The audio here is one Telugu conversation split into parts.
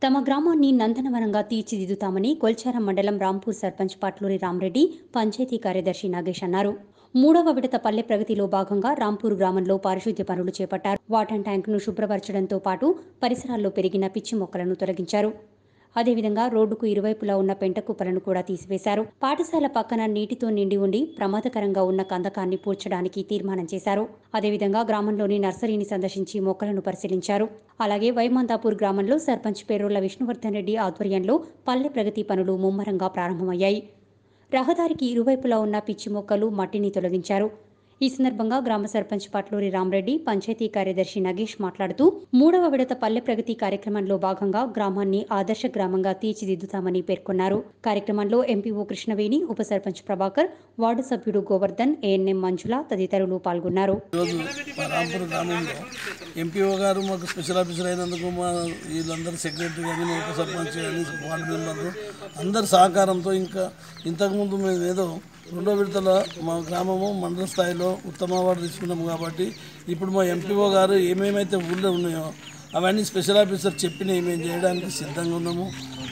తమ గ్రామాన్ని నందనవనంగా తీర్చిదిద్దుతామని కొల్చారం మండలం రాంపూర్ సర్పంచ్ పాట్లూరి రామరెడ్డి పంచాయతీ కార్యదర్శి నాగేష్ అన్నారు మూడవ విడత పల్లె ప్రగతిలో భాగంగా రాంపూర్ గ్రామంలో పారిశుద్ధ్య పనులు చేపట్టారు వాటర్ ట్యాంకును శుభ్రపరచడంతో పాటు పరిసరాల్లో పెరిగిన పిచ్చి మొక్కలను తొలగించారు అదేవిధంగా రోడ్డుకు ఇరువైపులా ఉన్న పెంట కుప్పలను కూడా తీసివేశారు పాఠశాల పక్కన నీటితో నిండి ఉండి ప్రమాదకరంగా ఉన్న కందకాన్ని పూడ్చడానికి తీర్మానం చేశారు అదేవిధంగా గ్రామంలోని నర్సరీని సందర్శించి మొక్కలను పరిశీలించారు అలాగే వైమంతాపూర్ గ్రామంలో సర్పంచ్ పేరుళ్ల విష్ణువర్ధన్ రెడ్డి ఆధ్వర్యంలో పల్లె ప్రగతి పనులు ముమ్మరంగా ప్రారంభమయ్యాయి రహదారికి ఇరువైపులా ఉన్న పిచ్చి మొక్కలు మట్టిని తొలగించారు ఈ సందర్భంగా గ్రామ సర్పంచ్ పట్లూరి రామరెడ్డి పంచాయతీ కార్యదర్శి నగేష్ మాట్లాడుతూ మూడవ విడత పల్లె ప్రగతి కార్యక్రమంలో భాగంగా గ్రామాన్ని ఆదర్శ గ్రామంగా తీర్చిదిద్దుతామని పేర్కొన్నారు కార్యక్రమంలో ఎంపీఓ కృష్ణవేణి ఉప సర్పంచ్ ప్రభాకర్ వార్డు సభ్యుడు గోవర్ధన్ ఏఎన్ఎం మంజుల తదితరులు పాల్గొన్నారు ఈరోజు మా రాంపూర్ గ్రామంలో ఎంపీఓ గారు మాకు స్పెషల్ ఆఫీసర్ అయినందుకు మా వీళ్ళందరూ సెక్రటరీ కానీ మా ఉప సర్పంచ్ కానీ వార్డు మెంబర్లు అందరి సహకారంతో ఇంకా ఇంతకుముందు మేము ఏదో రెండో విడతల మా గ్రామము మండల స్థాయిలో ఉత్తమ అవార్డు తీసుకున్నాము కాబట్టి ఇప్పుడు మా ఎంపీఓ గారు ఏమేమైతే ఊళ్ళో ఉన్నాయో అవన్నీ స్పెషల్ ఆఫీసర్ చెప్పినవి మేము చేయడానికి సిద్ధంగా ఉన్నాము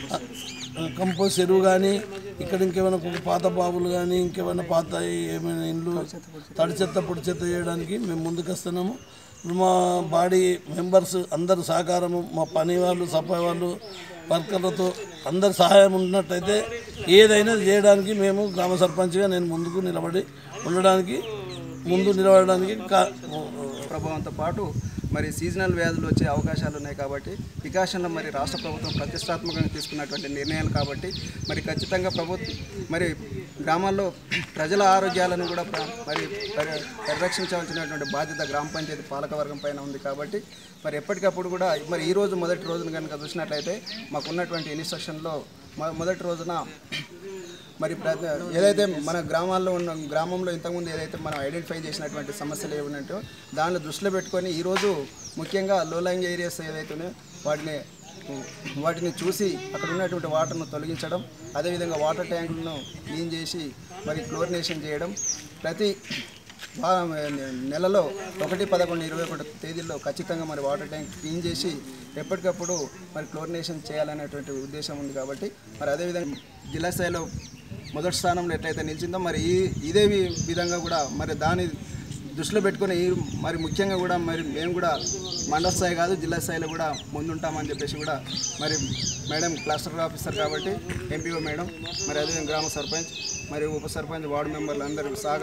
కంపోస్ట్ ఎరువు కానీ ఇక్కడ ఇంకేమైనా కొన్ని పాత బావులు కానీ ఇంకేమైనా పాత ఏమైనా ఇండ్లు తడి చెత్త పొడి చెత్త చేయడానికి మేము ముందుకు వస్తున్నాము ఇప్పుడు మా బాడీ మెంబర్స్ అందరు సహకారము మా పని వాళ్ళు సఫాయి వాళ్ళు వర్కర్లతో అందరు సహాయం ఉన్నట్టయితే ఏదైనా చేయడానికి మేము గ్రామ సర్పంచ్గా నేను ముందుకు నిలబడి ఉండడానికి ముందు నిలబడడానికి కా ప్రభావంతో పాటు మరి సీజనల్ వ్యాధులు వచ్చే అవకాశాలు ఉన్నాయి కాబట్టి వికాసంలో మరి రాష్ట్ర ప్రభుత్వం ప్రతిష్టాత్మకంగా తీసుకున్నటువంటి నిర్ణయాలు కాబట్టి మరి ఖచ్చితంగా ప్రభుత్వం మరి గ్రామాల్లో ప్రజల ఆరోగ్యాలను కూడా ప్ర- మరి పరి- పరిరక్షించవలసినటువంటి బాధ్యత గ్రామ పంచాయతీ పాలకవర్గం పైన ఉంది కాబట్టి మరి ఎప్పటికప్పుడు కూడా మరి ఈ రోజు మొదటి రోజున కనుక చూసినట్లయితే మాకున్నటువంటి ఇన్స్ట్రక్షన్లో మొ- మొదటి రోజున మరి ప్ర- ఏదైతే మన గ్రామాల్లో ఉన్న గ్రామంలో ఇంతకుముందు ఏదైతే మనం ఐడెంటిఫై చేసినటువంటి సమస్యలు ఏమిటో దాన్ని దృష్టిలో పెట్టుకొని ఈరోజు ముఖ్యంగా లోలాంగ్ ఏరియాస్ ఏదైతే ఉన్నాయో వాటిని వాటిని చూసి అక్కడ ఉన్నటువంటి వాటర్ను తొలగించడం అదేవిధంగా వాటర్ ట్యాంకులను క్లీన్ చేసి మరి క్లోరినేషన్ చేయడం ప్రతి వా- నెలలో ఒకటి పదకొండు ఇరవై ఒకటి తేదీల్లో ఖచ్చితంగా మరి వాటర్ ట్యాంక్ క్లీన్ చేసి ఎప్పటికప్పుడు మరి క్లోరినేషన్ చేయాలనేటువంటి ఉద్దేశం ఉంది కాబట్టి మరి అదేవిధంగా జిల్లా స్థాయిలో మొదటి స్థానంలో ఎట్లయితే నిలిచిందో మరి ఈ ఇదే వి- విధంగా కూడా మరి దాని దృష్టిలో పెట్టుకొని ఈ మరి ముఖ్యంగా కూడా మరి మేము కూడా మండల స్థాయి కాదు జిల్లా స్థాయిలో కూడా ముందుంటామని చెప్పేసి కూడా మరి మేడం క్లస్టర్ ఆఫీసర్ కాబట్టి ఎంపీఓ మేడం మరి అదేవిధంగా గ్రామ సర్పంచ్ మరి ఉప సర్పంచ్ వార్డు మెంబర్లు అందరూ సహకారం